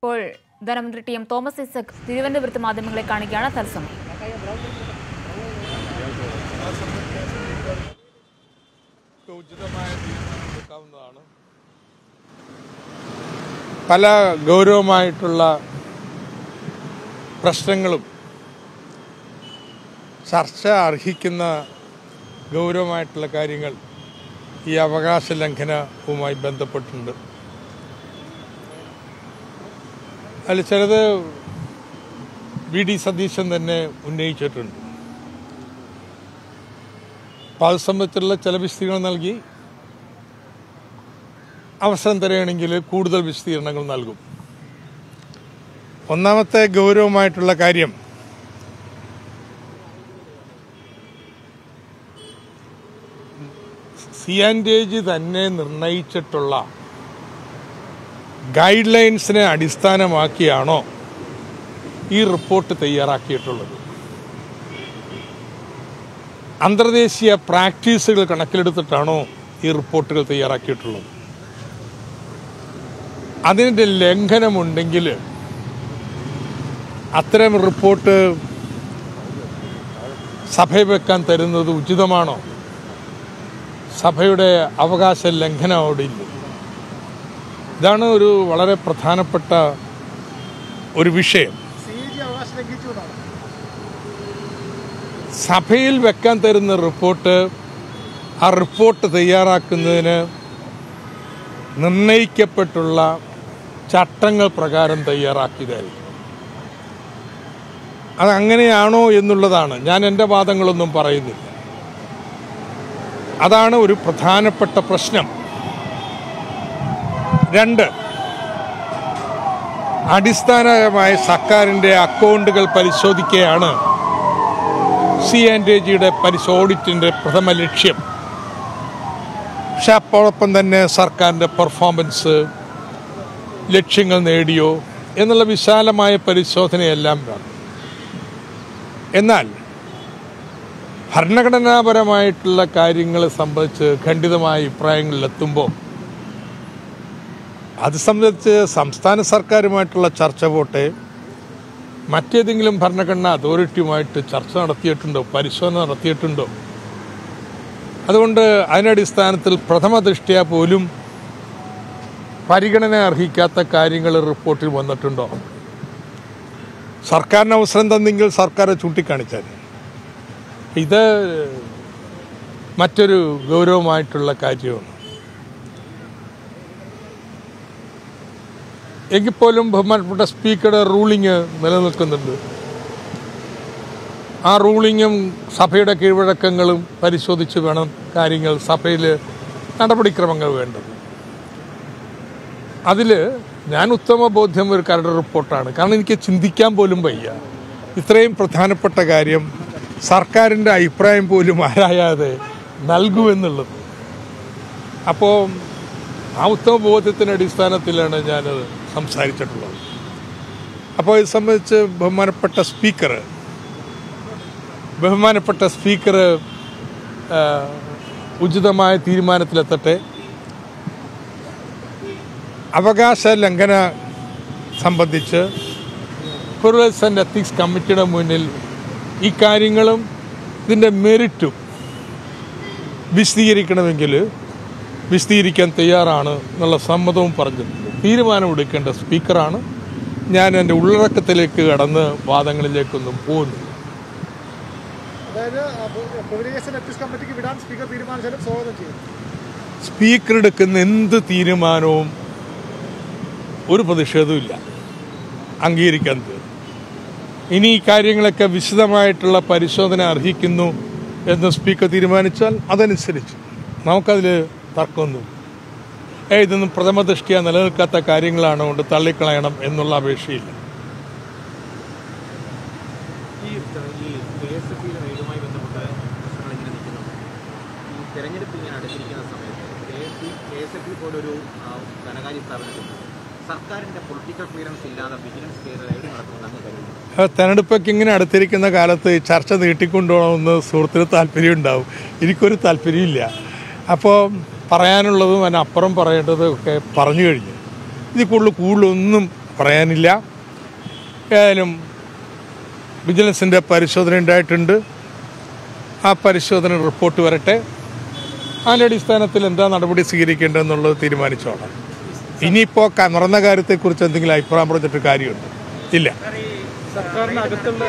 ഇപ്പോൾ ധനമന്ത്രി T M Thomas Isaac തിരുവനന്തപുരത്ത് മാധ്യമങ്ങളെ കാണിക്കുകയാണ് തത്സമയം ഉചിതമായ തീരുമാനമെടുക്കാവുന്നതാണ് പല ഗൗരവമായിട്ടുള്ള പ്രശ്നങ്ങളും ചർച്ച അർഹിക്കുന്ന ഗൗരവമായിട്ടുള്ള കാര്യങ്ങൾ ഈ അവകാശ ലംഘനവുമായി ബന്ധപ്പെട്ടുണ്ട് അതിൽ ചിലത് വി ഡി സതീശൻ തന്നെ ഉന്നയിച്ചിട്ടുണ്ട് അപ്പോൾ അത് സംബന്ധിച്ചുള്ള ചില വിശദീകരണം നൽകി അവസരം തരികയാണെങ്കിൽ കൂടുതൽ വിശദീകരണങ്ങൾ നൽകും ഒന്നാമത്തെ ഗൗരവമായിട്ടുള്ള കാര്യം സിയാൻഡേജ് തന്നെ നിർണയിച്ചിട്ടുള്ള ഗൈഡ് ലൈൻസിനെ അടിസ്ഥാനമാക്കിയാണോ ഈ റിപ്പോർട്ട് തയ്യാറാക്കിയിട്ടുള്ളത് അന്തർദേശീയ പ്രാക്ടീസുകൾ കണക്കിലെടുത്തിട്ടാണോ ഈ റിപ്പോർട്ടുകൾ തയ്യാറാക്കിയിട്ടുള്ളത് അതിൻ്റെ ലംഘനമുണ്ടെങ്കിൽ അത്തരം റിപ്പോർട്ട് സഭയിൽ വെക്കാൻ തരുന്നത് ഉചിതമാണോ സഭയുടെ അവകാശ ലംഘനം അവിടെ ഇല്ല ഇതാണ് ഒരു വളരെ പ്രധാനപ്പെട്ട ഒരു വിഷയം സി ജി അവകാശം ലംഘിച്ചു എന്നാണ് സഭയിൽ വെക്കാൻ തരുന്ന റിപ്പോർട്ട് ആ റിപ്പോർട്ട് തയ്യാറാക്കുന്നതിന് നിർണയിക്കപ്പെട്ടുള്ള ചട്ടങ്ങൾ പ്രകാരം തയ്യാറാക്കിയതായിരിക്കും അത് അങ്ങനെയാണോ എന്നുള്ളതാണ് ഞാൻ എൻ്റെ വാദങ്ങളൊന്നും പറയുന്നില്ല അതാണ് ഒരു പ്രധാനപ്പെട്ട പ്രശ്നം രണ്ട് അടിസ്ഥാനപരമായ സർക്കാരിൻ്റെ അക്കൗണ്ടുകൾ പരിശോധിക്കുകയാണ് സി ആൻഡ് ജിയുടെ പരിശോ ഓഡിറ്റിൻ്റെ പ്രഥമ ലക്ഷ്യം പക്ഷെ അപ്പോഴൊപ്പം തന്നെ സർക്കാരിൻ്റെ പെർഫോമൻസ് ലക്ഷ്യങ്ങൾ നേടിയോ എന്നുള്ള വിശാലമായ പരിശോധനയെല്ലാം വേണം എന്നാൽ ഭരണഘടനാപരമായിട്ടുള്ള കാര്യങ്ങളെ സംബന്ധിച്ച് ഖണ്ഡിതമായ അഭിപ്രായങ്ങളിലെത്തുമ്പോൾ അത് സംബന്ധിച്ച് സംസ്ഥാന സർക്കാരുമായിട്ടുള്ള ചർച്ച പോട്ടെ മറ്റേതെങ്കിലും ഭരണഘടനാ അതോറിറ്റിയുമായിട്ട് ചർച്ച നടത്തിയിട്ടുണ്ടോ പരിശോധന നടത്തിയിട്ടുണ്ടോ അതുകൊണ്ട് അതിനടിസ്ഥാനത്തിൽ പ്രഥമ ദൃഷ്ടിയ പോലും പരിഗണന അർഹിക്കാത്ത കാര്യങ്ങൾ റിപ്പോർട്ടിൽ വന്നിട്ടുണ്ടോ സർക്കാരിന് അവസരം തന്നെങ്കിൽ സർക്കാർ ചൂണ്ടിക്കാണിച്ചാൽ ഇത് മറ്റൊരു ഗൗരവമായിട്ടുള്ള കാര്യമാണ് എങ്കിൽ പോലും ബഹുമാനപ്പെട്ട സ്പീക്കറുടെ റൂളിങ് നിലനിൽക്കുന്നുണ്ട് ആ റൂളിങ്ങും സഭയുടെ കീഴ്വഴക്കങ്ങളും പരിശോധിച്ച് വേണം കാര്യങ്ങൾ സഭയിൽ നടപടിക്രമങ്ങൾ വേണ്ടത് അതിൽ ഞാൻ ഉത്തമ ബോധ്യം ഒരു കരട് റിപ്പോർട്ടാണ് കാരണം എനിക്ക് ചിന്തിക്കാൻ പോലും വയ്യ ഇത്രയും പ്രധാനപ്പെട്ട കാര്യം സർക്കാരിൻ്റെ അഭിപ്രായം പോലും ആരായാതെ നൽകുമെന്നുള്ളത് അപ്പോൾ ആ ഉത്തമ ബോധ്യത്തിൻ്റെ അടിസ്ഥാനത്തിലാണ് ഞാനത് സംസാരിച്ചിട്ടുള്ളത് അപ്പോൾ ഇത് സംബന്ധിച്ച് ബഹുമാനപ്പെട്ട സ്പീക്കർ ബഹുമാനപ്പെട്ട സ്പീക്കർ ഉചിതമായ തീരുമാനത്തിലെത്തട്ടെ അവകാശ ലംഘന സംബന്ധിച്ച് പ്ലൂറൽസ് ആൻഡ് എത്തിക്സ് കമ്മിറ്റിയുടെ മുന്നിൽ ഈ കാര്യങ്ങളും ഇതിൻ്റെ മെറിറ്റും വിശദീകരിക്കണമെങ്കിൽ വിശദീകരിക്കാൻ തയ്യാറാണ് എന്നുള്ള സമ്മതവും പറഞ്ഞിട്ടുണ്ട് തീരുമാനമെടുക്കേണ്ട സ്പീക്കറാണ് ഞാൻ എൻ്റെ ഉള്ളടക്കത്തിലേക്ക് കടന്ന് വാദങ്ങളിലേക്കൊന്നും പോകുന്നില്ല അതായത് പ്രിവിലേജസ് എത്തിക്സ് കമ്മിറ്റിക്ക് വിടാൻ സ്പീക്കർ തീരുമാനിച്ചാലും സ്വാഗതം ചെയ്യും സ്പീക്കർ എടുക്കുന്ന എന്ത് തീരുമാനവും ഒരു പ്രതിഷേധവും ഇല്ല അംഗീകരിക്കാൻ തീർന്നു ഇനി ഈ കാര്യങ്ങളൊക്കെ വിശദമായിട്ടുള്ള പരിശോധന അർഹിക്കുന്നു എന്ന് സ്പീക്കർ തീരുമാനിച്ചാൽ അതനുസരിച്ച് നമുക്കതിൽ തർക്കമൊന്നും ഏ ഇതൊന്നും പ്രഥമ ദൃഷ്ടിയ നിലനിൽക്കാത്ത കാര്യങ്ങളാണ് കൊണ്ട് തള്ളിക്കളയണം എന്നുള്ള അപേക്ഷയില്ല ഈ ഈ കെ എസ് എഫ് ബിയുടെ റെയ്ഡുമായി ബന്ധപ്പെട്ട പ്രശ്നങ്ങൾ ഇങ്ങനെ നിൽക്കുന്നു ഈ തെരഞ്ഞെടുപ്പ് ഇങ്ങനെ അടുത്തിരിക്കുന്ന സമയത്ത് K S P K S F B പോലൊരു ആ, ധനകാര്യ സ്ഥാപനത്തിൽ സർക്കാരിൻ്റെ പൊളിറ്റിക്കൽ ക്ലിയറൻസ് ഇല്ലാതെ വിജിലൻസ് കയറി റെയ്ഡ് നടത്തുമെന്ന് അങ്ങ് കരുതുന്നു ആ, തെരഞ്ഞെടുപ്പൊക്കെ ഇങ്ങനെ അടുത്തിരിക്കുന്ന കാലത്ത് ഈ ചർച്ച നീട്ടിക്കൊണ്ടുപോകണമെന്ന് സുഹൃത്തിന് താല്പര്യം ഉണ്ടാവും എനിക്കൊരു താല്പര്യമില്ല അപ്പോൾ പറയാനുള്ളതും അതിനപ്പുറം പറയേണ്ടതും ഒക്കെ പറഞ്ഞു കഴിഞ്ഞു ഇതിൽ കൂടുതൽ കൂടുതലൊന്നും പറയാനില്ല ഏതായാലും വിജിലൻസിൻ്റെ പരിശോധന ഉണ്ടായിട്ടുണ്ട് ആ പരിശോധന റിപ്പോർട്ട് വരട്ടെ അതിൻ്റെ അടിസ്ഥാനത്തിൽ എന്താ നടപടി സ്വീകരിക്കേണ്ടതെന്നുള്ളത് തീരുമാനിച്ചോളാം ഇനിയിപ്പോൾ നടന്ന കാര്യത്തെക്കുറിച്ച് എന്തെങ്കിലും അഭിപ്രായം പറഞ്ഞിട്ട് കാര്യമുണ്ട് ഇല്ല സർക്കാരിനകത്തുള്ള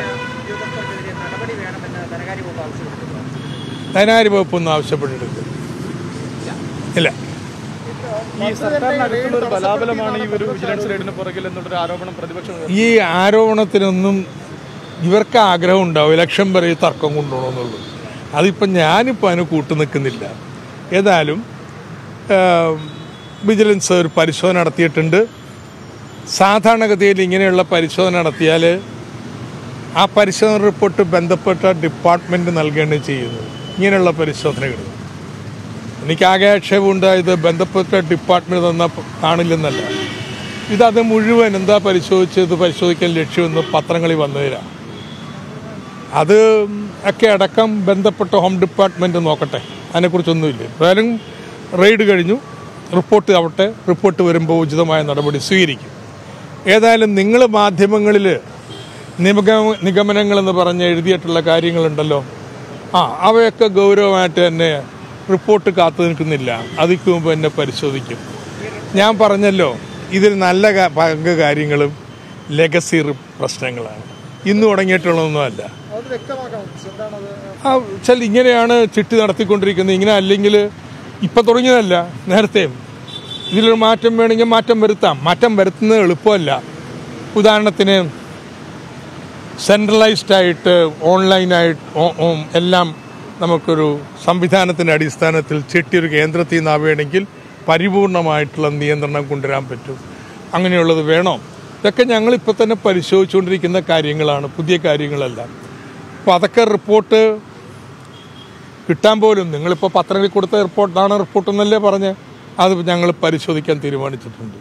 ധനകാര്യ വകുപ്പൊന്നും ആവശ്യപ്പെട്ടിട്ടില്ല ഇല്ല ഈ സർക്കാരിനകത്തുള്ള ഒരു ബലാബലമാണ് ഈ ഒരു വിജിലൻസ് റെയ്ഡിന് പുറകിൽ എന്നുള്ളൊരു ആരോപണം പ്രതിപക്ഷം ഉയർത്തി. ഈ ആരോപണത്തിനൊന്നും ഇവർക്ക് ആഗ്രഹം ഉണ്ടാവും ഇലക്ഷൻ വരെ ഈ തർക്കം കൊണ്ടുപോകണമെന്നുള്ളൂ അതിപ്പോൾ ഞാനിപ്പോൾ അതിന് കൂട്ടു നിൽക്കുന്നില്ല ഏതായാലും ആ, വിജിലൻസ് ഒരു പരിശോധന നടത്തിയിട്ടുണ്ട് സാധാരണഗതിയിൽ ഇങ്ങനെയുള്ള പരിശോധന നടത്തിയാൽ ആ പരിശോധന റിപ്പോർട്ട് ബന്ധപ്പെട്ട ഡിപ്പാർട്ട്മെൻറ്റ് നൽകുകയാണ് ചെയ്യുന്നത് ഇങ്ങനെയുള്ള പരിശോധനകൾ എനിക്കാകെ ആക്ഷേപമുണ്ടായത് ബന്ധപ്പെട്ട ഡിപ്പാർട്ട്മെൻറ്റ് തന്ന കാണില്ലെന്നല്ല ഇതത് മുഴുവൻ എന്താ പരിശോധിച്ചത് പരിശോധിക്കാൻ ലക്ഷ്യമെന്ന് പത്രങ്ങളിൽ വന്നതിലാണ് അത് ഒക്കെ അടക്കം ബന്ധപ്പെട്ട ഹോം ഡിപ്പാർട്ട്മെൻറ്റ് നോക്കട്ടെ അതിനെക്കുറിച്ചൊന്നുമില്ല എന്തായാലും റെയ്ഡ് കഴിഞ്ഞു റിപ്പോർട്ട് ആവട്ടെ റിപ്പോർട്ട് വരുമ്പോൾ ഉചിതമായ നടപടി സ്വീകരിക്കും ഏതായാലും നിങ്ങൾ മാധ്യമങ്ങളിൽ നിഗമ നിഗമനങ്ങളെന്ന് പറഞ്ഞ് എഴുതിയിട്ടുള്ള കാര്യങ്ങളുണ്ടല്ലോ ആ അവയൊക്കെ ഗൗരവമായിട്ട് തന്നെ റിപ്പോർട്ട് കാത്തു നിൽക്കുന്നില്ല അതിക്ക് മുമ്പ് തന്നെ പരിശോധിക്കും ഞാൻ പറഞ്ഞല്ലോ ഇതിൽ നല്ല കാ- പങ്ക് കാര്യങ്ങളും ലെഗസി പ്രശ്നങ്ങളാണ് ഇന്ന് തുടങ്ങിയിട്ടുള്ളതൊന്നുമല്ല അത് വ്യക്തമാക്കണം എന്താണത് ആ വെച്ചാൽ ഇങ്ങനെയാണ് ചിട്ടി നടത്തിക്കൊണ്ടിരിക്കുന്നത് ഇങ്ങനെ അല്ലെങ്കിൽ ഇപ്പം തുടങ്ങിയതല്ല നേരത്തെയും ഇതിലൊരു മാറ്റം വേണമെങ്കിൽ മാറ്റം വരുത്താം മാറ്റം വരുത്തുന്നത് എളുപ്പമല്ല ഉദാഹരണത്തിന് സെൻട്രലൈസ്ഡ് ആയിട്ട് ഓൺലൈനായിട്ട് ഓ- ഓ- എല്ലാം നമുക്കൊരു സംവിധാനത്തിൻ്റെ അടിസ്ഥാനത്തിൽ ചിട്ടി ഒരു കേന്ദ്രത്തിൽ നിന്നാവുകയാണെങ്കിൽ പരിപൂർണമായിട്ടുള്ള നിയന്ത്രണം കൊണ്ടുവരാൻ പറ്റും അങ്ങനെയുള്ളത് വേണോ ഇതൊക്കെ ഞങ്ങളിപ്പോൾ തന്നെ പരിശോധിച്ചുകൊണ്ടിരിക്കുന്ന കാര്യങ്ങളാണ് പുതിയ കാര്യങ്ങളല്ല അപ്പോൾ അതൊക്കെ റിപ്പോർട്ട് കിട്ടാൻ പോലും നിങ്ങളിപ്പോൾ പത്രങ്ങളിൽ കൊടുത്ത റിപ്പോർട്ടാണ് റിപ്പോർട്ട് എന്നല്ലേ പറഞ്ഞ് അത് ഞങ്ങൾ പരിശോധിക്കാൻ തീരുമാനിച്ചിട്ടുണ്ട്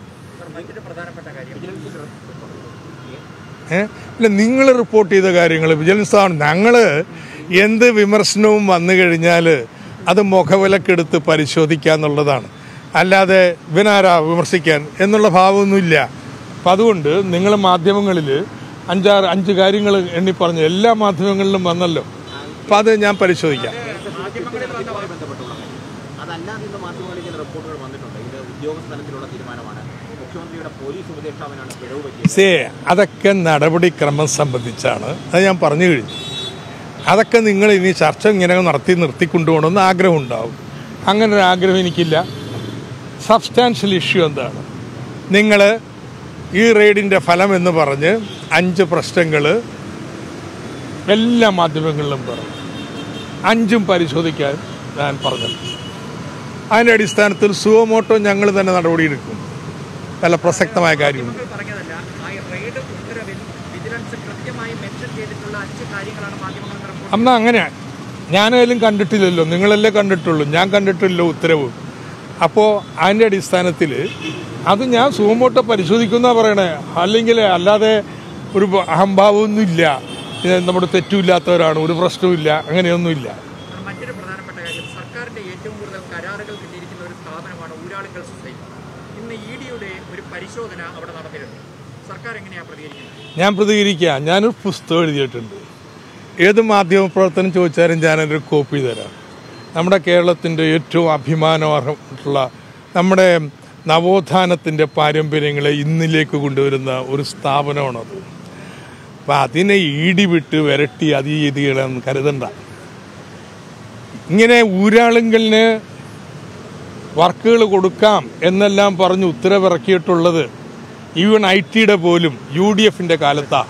ഏ ഇല്ല നിങ്ങൾ റിപ്പോർട്ട് ചെയ്ത കാര്യങ്ങൾ വിജിലൻസ് ആണ് ഞങ്ങൾ എന്ത് വിമർശനവും വന്നു കഴിഞ്ഞാൽ അത് മുഖവിലക്കെടുത്ത് പരിശോധിക്കുക എന്നുള്ളതാണ് അല്ലാതെ ഇവനാരാ വിമർശിക്കാൻ എന്നുള്ള ഭാവമൊന്നുമില്ല അപ്പം അതുകൊണ്ട് നിങ്ങൾ മാധ്യമങ്ങളിൽ അഞ്ചാറ് അഞ്ച് കാര്യങ്ങൾ എണ്ണി പറഞ്ഞു എല്ലാ മാധ്യമങ്ങളിലും വന്നല്ലോ അപ്പം അത് ഞാൻ പരിശോധിക്കാം മാധ്യമങ്ങളുമായി ബന്ധപ്പെട്ടുള്ള കാര്യം. അതല്ലാതെ ഇന്ന് മാധ്യമങ്ങളിൽ ചില റിപ്പോർട്ടുകൾ വന്നിട്ടുണ്ട് ഇത് ഉദ്യോഗസ്ഥ തലത്തിലുള്ള തീരുമാനമാണ് മുഖ്യമന്ത്രിയുടെ പോലീസ് ഉപദേഷ്ടാവിനാണ് പിഴവ് പറ്റിയത് സേ അതൊക്കെ നടപടിക്രമം സംബന്ധിച്ചാണ് അത് ഞാൻ പറഞ്ഞു കഴിഞ്ഞു അതൊക്കെ നിങ്ങൾ ഇനി ചർച്ച ഇങ്ങനെ നടത്തി നിർത്തിക്കൊണ്ടുപോകണമെന്ന് ആഗ്രഹം ഉണ്ടാവും അങ്ങനെ ഒരു ആഗ്രഹം എനിക്കില്ല സബ്സ്റ്റാൻഷ്യൽ ഇഷ്യൂ എന്താണ് നിങ്ങൾ ഈ റെയ്ഡിൻ്റെ ഫലം എന്ന് പറഞ്ഞ് അഞ്ച് പ്രശ്നങ്ങൾ എല്ലാ മാധ്യമങ്ങളിലും പറഞ്ഞു അഞ്ചും പരിശോധിക്കാൻ ഞാൻ പറഞ്ഞത് അതിൻ്റെ അടിസ്ഥാനത്തിൽ സുവമോട്ടോ ഞങ്ങൾ തന്നെ നടപടിയെടുക്കും നല്ല പ്രസക്തമായ കാര്യമുണ്ട് പറഞ്ഞതല്ല ആ റെയ്ഡ് ഉത്തരവിൽ വിജിലൻസ് കൃത്യമായി മെൻഷൻ ചെയ്തിട്ടുള്ള അഞ്ച് കാര്യങ്ങളാണ് മാധ്യമങ്ങൾ റിപ്പോർട്ട് അന്ന് അങ്ങനെ ഞാനതിലും കണ്ടിട്ടില്ലല്ലോ നിങ്ങളല്ലേ കണ്ടിട്ടുള്ളൂ ഞാൻ കണ്ടിട്ടില്ലല്ലോ ഉത്തരവ് അപ്പോൾ അതിൻ്റെ അടിസ്ഥാനത്തിൽ അത് ഞാൻ സുഖമോട്ട് പരിശോധിക്കുന്ന പറയണേ അല്ലെങ്കിൽ അല്ലാതെ ഒരു അഹംഭാവമൊന്നുമില്ല ഇത് നമ്മുടെ തെറ്റുമില്ലാത്തവരാണ് ഒരു പ്രശ്നവുമില്ല അങ്ങനെയൊന്നുമില്ല മറ്റൊരു പ്രധാനപ്പെട്ട കാര്യം സർക്കാരിന്റെ ഏറ്റവും കൂടുതൽ കരാറുകൾ കിട്ടിയിരിക്കുന്ന ഒരു സ്ഥാപനമാണ് ഊരാളുങ്കൽ സൊസൈറ്റി ഇന്ന് ഇ ഡിയുടെ ഒരു പരിശോധന അവിടെ നടന്നിരുന്നു സർക്കാർ എങ്ങനെയാണ് പ്രതികരിക്കുന്നത് ഞാൻ പ്രതികരിക്കുക ഞാനൊരു പുസ്തകം എഴുതിയിട്ടുണ്ട് ഏത് മാധ്യമ പ്രവർത്തനം ചോദിച്ചാലും ഞാനൊരു കോപ്പി തരാം നമ്മുടെ കേരളത്തിൻ്റെ ഏറ്റവും അഭിമാനമായിട്ടുള്ള നമ്മുടെ നവോത്ഥാനത്തിൻ്റെ പാരമ്പര്യങ്ങളെ ഇന്നിലേക്ക് കൊണ്ടുവരുന്ന ഒരു സ്ഥാപനമാണത് അപ്പം അതിനെ ഈടി വിട്ട് വിരട്ടി അത് ചെയ്തുകളെന്ന് കരുതണ്ട ഇങ്ങനെ ഊരാളുങ്കലിന് വർക്കുകൾ കൊടുക്കാം എന്നെല്ലാം പറഞ്ഞ് ഉത്തരവിറക്കിയിട്ടുള്ളത് ഈവൻ ഐ ടിയുടെ പോലും യു ഡി എഫിൻ്റെ കാലത്താണ്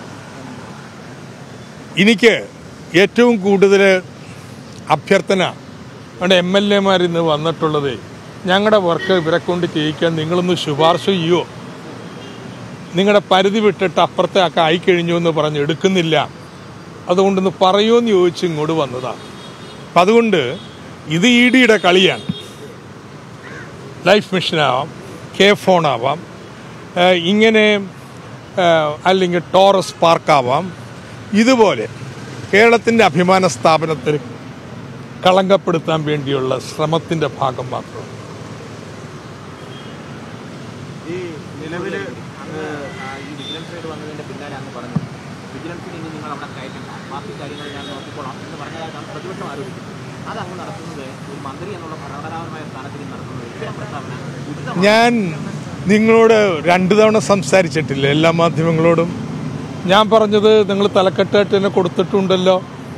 എനിക്ക് ഏറ്റവും കൂടുതൽ അഭ്യർത്ഥന നമ്മുടെ എം എൽ എമാർ ഇന്ന് വന്നിട്ടുള്ളത് ഞങ്ങളുടെ വർക്ക് ഇവരെ കൊണ്ട് ചെയ്യിക്കാൻ നിങ്ങളൊന്ന് ശുപാർശ ചെയ്യോ നിങ്ങളുടെ പരിധി വിട്ടിട്ട് അപ്പുറത്തെ ഒക്കെ ആയിക്കഴിഞ്ഞു എന്ന് പറഞ്ഞ് എടുക്കുന്നില്ല അതുകൊണ്ടൊന്ന് പറയുമെന്ന് ചോദിച്ച് ഇങ്ങോട്ട് വന്നതാണ് അപ്പം അതുകൊണ്ട് ഇത് ഇ ഡിയുടെ കളിയാണ് ലൈഫ് മിഷനാവാം കെ ഫോൺ ആവാം ഏഹ് ഇങ്ങനെ ഏഹ് അല്ലെങ്കിൽ ടോറസ് പാർക്കാവാം ഇതുപോലെ കേരളത്തിൻ്റെ അഭിമാന സ്ഥാപനത്തിൽ കളങ്കപ്പെടുത്താൻ വേണ്ടിയുള്ള ശ്രമത്തിൻ്റെ ഭാഗം മാത്രമാണ് ഈ നിലവിൽ അന്ന് ആ, ഈ വിജിലൻസ് റെയ്ഡ് വന്നതിന്റെ പിന്നാലെ അന്ന് പറഞ്ഞു വിജിലൻസിന് ഇനി നിങ്ങൾ അവിടെ കയറ്റണ്ട ബാക്കി കാര്യങ്ങൾ ഞാൻ നോക്കിക്കോളാം എന്ന് പറഞ്ഞതായിട്ടാണ് പ്രതിപക്ഷം ആരോപിക്കുന്നത് അത് അങ്ങ് നടത്തുന്നത് ഒരു മന്ത്രി എന്നുള്ള ഭരണഘടനാപരമായ സ്ഥാനത്തിൽ നടത്തുന്നത് ഇത്തരം പ്രസ്താവന ഉചിതമാണ് ഞാൻ നിങ്ങളോട് രണ്ടു തവണ സംസാരിച്ചിട്ടില്ല എല്ലാ മാധ്യമങ്ങളോടും ഞാൻ പറഞ്ഞത് നിങ്ങൾ തലക്കെട്ടായിട്ട് തന്നെ കൊടുത്തിട്ടുണ്ടല്ലോ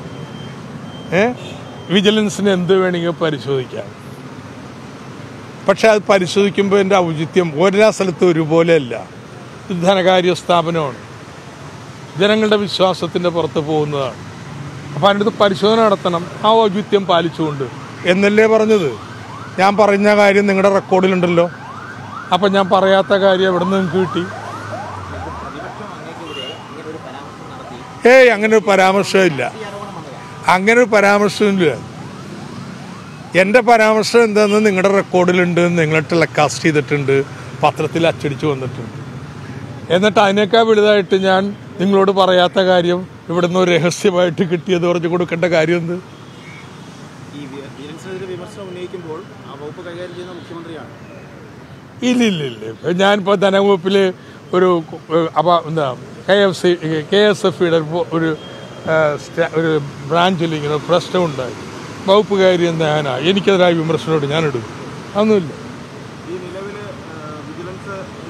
ഏ വിജിലൻസിന് എന്ത് വേണമെങ്കിൽ പരിശോധിക്കാം പക്ഷെ അത് പരിശോധിക്കുമ്പോൾ എൻ്റെ ഔചിത്യം എല്ലാ സ്ഥലത്തും ഒരുപോലെയല്ല ഇത് ധനകാര്യ സ്ഥാപനമാണ് ജനങ്ങളുടെ വിശ്വാസത്തിൻ്റെ പുറത്ത് പോകുന്നതാണ് അപ്പോൾ അതിൻ്റെ അടുത്ത് പരിശോധന നടത്തണം ആ ഔചിത്യം പാലിച്ചുകൊണ്ട് എന്നല്ലേ പറഞ്ഞത് ഞാൻ പറഞ്ഞ കാര്യം നിങ്ങളുടെ റെക്കോർഡിലുണ്ടല്ലോ അപ്പം ഞാൻ പറയാത്ത കാര്യം എവിടെ നിന്ന് നിങ്ങൾക്ക് കിട്ടി പ്രതിപക്ഷം അങ്ങേക്കെതിരെ ഇങ്ങനെ ഒരു പരാമർശം നടത്തി ഏയ് അങ്ങനെ ഒരു പരാമർശമില്ല അങ്ങനെ ഒരു പരാമർശമില്ല എൻ്റെ പരാമർശം എന്താണെന്ന് നിങ്ങളുടെ റെക്കോർഡിലുണ്ട് നിങ്ങൾ ടെലകാസ്റ്റ് ചെയ്തിട്ടുണ്ട് പത്രത്തിൽ അച്ചടിച്ചു വന്നിട്ടുണ്ട് എന്നിട്ട് അതിനേക്കാൾ വലുതായിട്ട് ഞാൻ നിങ്ങളോട് പറയാത്ത കാര്യം ഇവിടുന്ന് ഒരു രഹസ്യമായിട്ട് കിട്ടിയത് പറഞ്ഞു കൊടുക്കേണ്ട കാര്യം എന്ത് ഈ വിജിലൻസിനെതിരെ വിമർശനം ഉന്നയിക്കുമ്പോൾ ആ വകുപ്പ് കൈകാര്യം ചെയ്യുന്ന മുഖ്യമന്ത്രിയാണ് ഇല്ല ഇല്ല ഇല്ല ഇപ്പൊ ഞാനിപ്പോൾ ധനവകുപ്പിൽ ഒരു ഏഹ്, അപ്പൊ എന്താ K F C K S F ഇയുടെ ഒരു ഏഹ്, സ്റ്റാ- ഒരു ബ്രാഞ്ചിൽ ഇങ്ങനെ പ്രശ്നം ഉണ്ടായി വകുപ്പ് കാര്യം ഞാനാ എനിക്കെതിരായ വിമർശനോട് ഞാൻ എടുക്കും അതൊന്നുമില്ല ഈ നിലവിൽ വിജിലൻസ്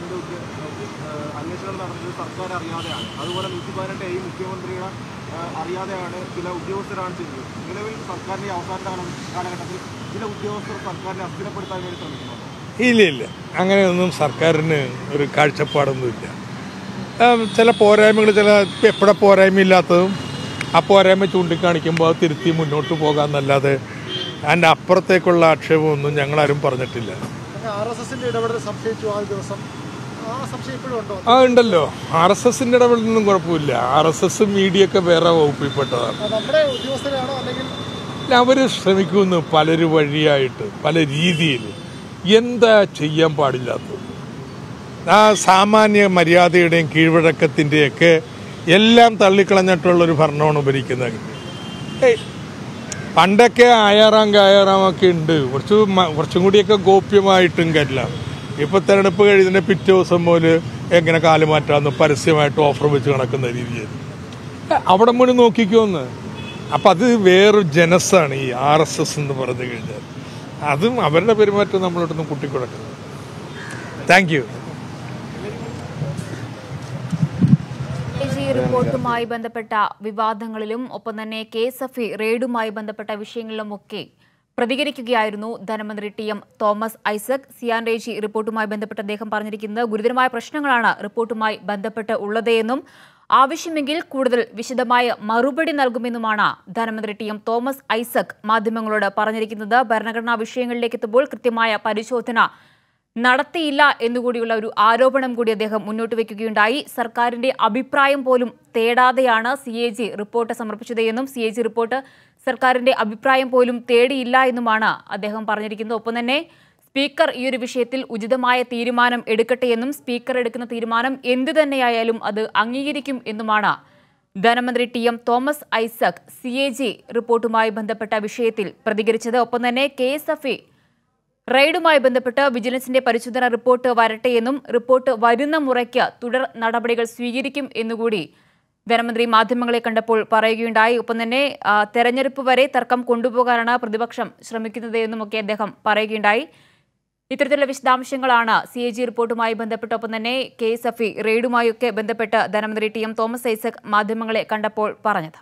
അന്വേഷണം നടന്നത് സർക്കാർ അറിയാതെയാണ് അതുപോലെ നൂറ്റി പതിനെട്ട് ഈ മുഖ്യമന്ത്രിയുടെ ആ, അറിയാതെയാണ് ചില ഉദ്യോഗസ്ഥരാണ് ചെയ്തത് നിലവിൽ സർക്കാരിന്റെ അവസാന കാലം കാലഘട്ടത്തിൽ ചില ഉദ്യോഗസ്ഥർ സർക്കാരിനെ അസ്ഥിരപ്പെടുത്താൻ വേണ്ടി ശ്രമിക്കുന്നുണ്ട് ഇല്ല ഇല്ല അങ്ങനെയൊന്നും സർക്കാരിന് ഒരു കാഴ്ചപ്പാടൊന്നുമില്ല ആ, ചില പോരായ്മകൾ ചില എപ്പോഴെ പോരായ്മയില്ലാത്തതും ആ പോരായ്മ ചൂണ്ടിക്കാണിക്കുമ്പോൾ അത് തിരുത്തി മുന്നോട്ട് പോകാമെന്നല്ലാതെ അതിൻ്റെ അപ്പുറത്തേക്കുള്ള ആക്ഷേപമൊന്നും ഞങ്ങളാരും പറഞ്ഞിട്ടില്ല ആർ എസ് എസിന്റെ ഇടപെടൽ സംശയിച്ചു ആ ഒരു ദിവസം ആ സംശയം ഇപ്പോഴും ഉണ്ടോ ആ ഉണ്ടല്ലോ ആർ എസ് എസിൻ്റെ ഇടപെടലൊന്നും കുഴപ്പമില്ല ആർ എസ് എസ് മീഡിയ ഒക്കെ വേറെ വകുപ്പിൽപ്പെട്ടതാണ് ആ, നമ്മുടെ ഉദ്യോഗസ്ഥരാണോ അല്ലെങ്കിൽ അവർ ശ്രമിക്കുന്നു പലര് വഴിയായിട്ട് പല രീതിയിൽ എന്താ ചെയ്യാൻ പാടില്ലാത്തത് ആ സാമാന്യ മര്യാദയുടെയും കീഴ്വഴക്കത്തിൻ്റെയൊക്കെ എല്ലാം തള്ളിക്കളഞ്ഞിട്ടുള്ളൊരു ഭരണമാണ് ഭരിക്കുന്നത് ഏയ് പണ്ടൊക്കെ ആയാറാം കായാറാമൊക്കെ ഉണ്ട് കുറച്ച് മ- കുറച്ചും കൂടിയൊക്കെ ഗോപ്യമായിട്ടും കരുതാം ഇപ്പൊ തെരഞ്ഞെടുപ്പ് കഴിയുന്നതിന്റെ പിറ്റേ ദിവസം പോലെ എങ്ങനെ കാല് മാറ്റാമെന്ന് പരസ്യമായിട്ട് ഓഫർ വെച്ച് നടക്കുന്ന രീതിയിൽ അവിടെ മുഴുവൻ നോക്കിക്കോന്ന് അപ്പം അത് വേറൊരു ജനസാണ് ഈ ആർ എസ് എസ് എന്ന് പറഞ്ഞു കഴിഞ്ഞാൽ അതും അവരുടെ പെരുമാറ്റം നമ്മളോടൊന്നും കുട്ടിക്കൊടുക്കുന്നത് താങ്ക് യു ജി റിപ്പോർട്ടുമായി ബന്ധപ്പെട്ട വിവാദങ്ങളിലും ഒപ്പം തന്നെ കെ എസ് എഫ് ഇ റെയ്ഡുമായി ബന്ധപ്പെട്ട വിഷയങ്ങളിലുമൊക്കെ പ്രതികരിക്കുകയായിരുന്നു ധനമന്ത്രി ടി എം തോമസ് ഐസക് സിയാൻ റേജി റിപ്പോർട്ടുമായി ബന്ധപ്പെട്ട് അദ്ദേഹം പറഞ്ഞിരിക്കുന്നത് ഗുരുതരമായ പ്രശ്നങ്ങളാണ് റിപ്പോർട്ടുമായി ബന്ധപ്പെട്ട് ഉള്ളതെന്നും ആവശ്യമെങ്കിൽ കൂടുതൽ വിശദമായ മറുപടി നൽകുമെന്നുമാണ് ധനമന്ത്രി ടി എം തോമസ് ഐസക് മാധ്യമങ്ങളോട് പറഞ്ഞിരിക്കുന്നത് ഭരണഘടനാ വിഷയങ്ങളിലേക്ക് എത്തുമ്പോൾ കൃത്യമായ പരിശോധന നടത്തിയില്ല എന്നുകൂടിയുള്ള ഒരു ആരോപണം കൂടി അദ്ദേഹം മുന്നോട്ട് വയ്ക്കുകയുണ്ടായി സർക്കാരിന്റെ അഭിപ്രായം പോലും തേടാതെയാണ് സി എ ജി റിപ്പോർട്ട് സമർപ്പിച്ചത് എന്നും സി എ ജി റിപ്പോർട്ട് സർക്കാരിന്റെ അഭിപ്രായം പോലും തേടിയില്ല എന്നുമാണ് അദ്ദേഹം പറഞ്ഞിരിക്കുന്നത് ഒപ്പം തന്നെ സ്പീക്കർ ഈ ഒരു വിഷയത്തിൽ ഉചിതമായ തീരുമാനം എടുക്കട്ടെ എന്നും സ്പീക്കർ എടുക്കുന്ന തീരുമാനം എന്തു തന്നെയായാലും അത് അംഗീകരിക്കും എന്നുമാണ് ധനമന്ത്രി T M Thomas Isaac C A G റിപ്പോർട്ടുമായി ബന്ധപ്പെട്ട വിഷയത്തിൽ പ്രതികരിച്ചത് ഒപ്പം തന്നെ കെ എസ് എഫ് ഇ റെയ്ഡുമായി ബന്ധപ്പെട്ട് വിജിലൻസിന്റെ പരിശോധന റിപ്പോർട്ട് വരട്ടെ എന്നും റിപ്പോർട്ട് വരുന്ന മുറയ്ക്ക് തുടർ നടപടികൾ സ്വീകരിക്കും എന്നുകൂടി ധനമന്ത്രി മാധ്യമങ്ങളെ കണ്ടപ്പോൾ പറയുകയുണ്ടായി ഒപ്പം തന്നെ ആ, തെരഞ്ഞെടുപ്പ് വരെ തർക്കം കൊണ്ടുപോകാനാണ് പ്രതിപക്ഷം ശ്രമിക്കുന്നത് എന്നുമൊക്കെ അദ്ദേഹം പറയുകയുണ്ടായി ഇത്തരത്തിലുള്ള വിശദാംശങ്ങളാണ് സി എ ജി റിപ്പോർട്ടുമായി ബന്ധപ്പെട്ട് ഒപ്പം തന്നെ കെ എസ് എഫ് ഇ റെയ്ഡുമായൊക്കെ ബന്ധപ്പെട്ട് ധനമന്ത്രി ടി എം തോമസ് ഐസക് മാധ്യമങ്ങളെ കണ്ടപ്പോൾ പറഞ്ഞത്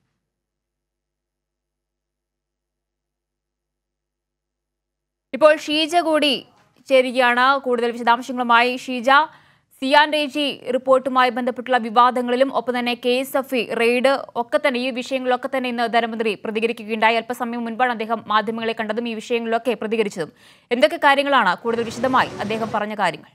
ഇപ്പോൾ ഷീജ കൂടി ചേരുകയാണ് കൂടുതൽ വിശദാംശങ്ങളുമായി ഷീജ സിയാൻ രേജി റിപ്പോർട്ടുമായി ബന്ധപ്പെട്ടുള്ള വിവാദങ്ങളിലും ഒപ്പം തന്നെ K S F E raid ഒക്കെ തന്നെ ഈ വിഷയങ്ങളിലൊക്കെ തന്നെ ഇന്ന് ധനമന്ത്രി പ്രതികരിക്കുകയുണ്ടായി അല്പസമയം മുൻപാണ് അദ്ദേഹം മാധ്യമങ്ങളെ കണ്ടതും ഈ വിഷയങ്ങളിലൊക്കെ പ്രതികരിച്ചതും എന്തൊക്കെ കാര്യങ്ങളാണ് കൂടുതൽ വിശദമായി അദ്ദേഹം പറഞ്ഞ കാര്യങ്ങൾ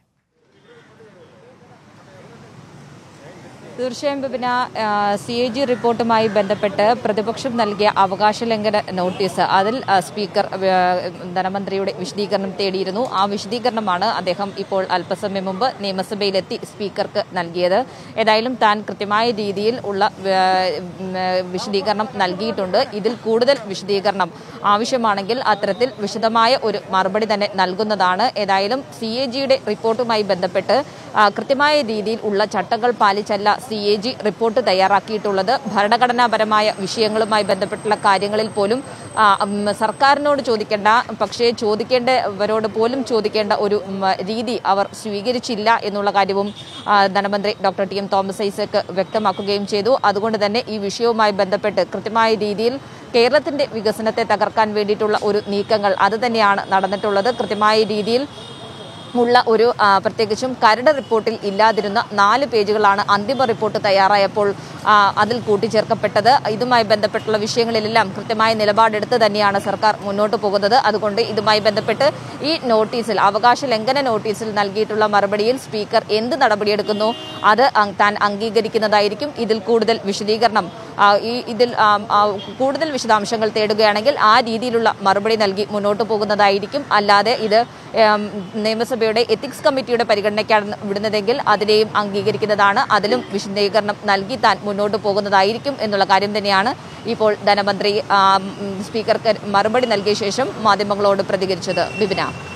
തീർച്ചയായും പിന്നെ സി എ ജി റിപ്പോർട്ടുമായി ബന്ധപ്പെട്ട് പ്രതിപക്ഷം നൽകിയ അവകാശ ലംഘന നോട്ടീസ് അതിൽ ആ, സ്പീക്കർ ആ, ധനമന്ത്രിയുടെ വിശദീകരണം തേടിയിരുന്നു ആ വിശദീകരണമാണ് അദ്ദേഹം ഇപ്പോൾ അല്പസമയം മുമ്പ് നിയമസഭയിലെത്തി സ്പീക്കർക്ക് നൽകിയത് ഏതായാലും താൻ കൃത്യമായ രീതിയിൽ ഉള്ള ആ, ഉം, ആ, വിശദീകരണം നൽകിയിട്ടുണ്ട് ഇതിൽ കൂടുതൽ വിശദീകരണം ആവശ്യമാണെങ്കിൽ അത്തരത്തിൽ വിശദമായ ഒരു മറുപടി തന്നെ നൽകുന്നതാണ് ഏതായാലും സി എ ജിയുടെ റിപ്പോർട്ടുമായി ബന്ധപ്പെട്ട് ആ, കൃത്യമായ രീതിയിൽ ഉള്ള ചട്ടങ്ങൾ പാലിച്ചല്ല സി എ ജി റിപ്പോർട്ട് തയ്യാറാക്കിയിട്ടുള്ളത് ഭരണഘടനാപരമായ വിഷയങ്ങളുമായി ബന്ധപ്പെട്ടുള്ള കാര്യങ്ങളിൽ പോലും ആ, ഉം, സർക്കാരിനോട് ചോദിക്കേണ്ട പക്ഷേ ചോദിക്കേണ്ടവരോട് പോലും ചോദിക്കേണ്ട ഒരു ഉം, രീതി അവർ സ്വീകരിച്ചില്ല എന്നുള്ള കാര്യവും ആ, ധനമന്ത്രി doctor T M Thomas Isaac വ്യക്തമാക്കുകയും ചെയ്തു അതുകൊണ്ട് തന്നെ ഈ വിഷയവുമായി ബന്ധപ്പെട്ട് കൃത്യമായ രീതിയിൽ കേരളത്തിന്റെ വികസനത്തെ തകർക്കാൻ വേണ്ടിയിട്ടുള്ള ഒരു നീക്കങ്ങൾ അത് തന്നെയാണ് നടന്നിട്ടുള്ളത് കൃത്യമായ രീതിയിൽ ഉള്ള ഒരു ആ, പ്രത്യേകിച്ചും കരട് റിപ്പോർട്ടിൽ ഇല്ലാതിരുന്ന നാല് പേജുകളാണ് അന്തിമ റിപ്പോർട്ട് തയ്യാറായപ്പോൾ ആ, അതിൽ കൂട്ടിച്ചേർക്കപ്പെട്ടത് ഇതുമായി ബന്ധപ്പെട്ടുള്ള വിഷയങ്ങളിലെല്ലാം കൃത്യമായ നിലപാടെടുത്ത് തന്നെയാണ് സർക്കാർ മുന്നോട്ട് പോകുന്നത് അതുകൊണ്ട് ഇതുമായി ബന്ധപ്പെട്ട് ഈ നോട്ടീസിൽ അവകാശ ലംഘന നോട്ടീസിൽ നൽകിയിട്ടുള്ള മറുപടിയിൽ സ്പീക്കർ എന്ത് നടപടിയെടുക്കുന്നു അത് അങ് താൻ അംഗീകരിക്കുന്നതായിരിക്കും ഇതിൽ കൂടുതൽ വിശദീകരണം ആ, ഈ ഇതിൽ ആ, ആ, കൂടുതൽ വിശദാംശങ്ങൾ തേടുകയാണെങ്കിൽ ആ രീതിയിലുള്ള മറുപടി നൽകി മുന്നോട്ട് പോകുന്നതായിരിക്കും അല്ലാതെ ഇത് ഏം, നിയമസഭയുടെ എത്തിക്സ് കമ്മിറ്റിയുടെ പരിഗണനയ്ക്കാണ് വിടുന്നതെങ്കിൽ അതിനെയും അംഗീകരിക്കുന്നതാണ് അതിലും വിശദീകരണം നൽകി താൻ മുന്നോട്ട് പോകുന്നതായിരിക്കും എന്നുള്ള കാര്യം തന്നെയാണ് ഇപ്പോൾ ധനമന്ത്രി ആ, ഉം, സ്പീക്കർക്ക് മറുപടി നൽകിയ ശേഷം മാധ്യമങ്ങളോട് പ്രതികരിച്ചത് ബിബിന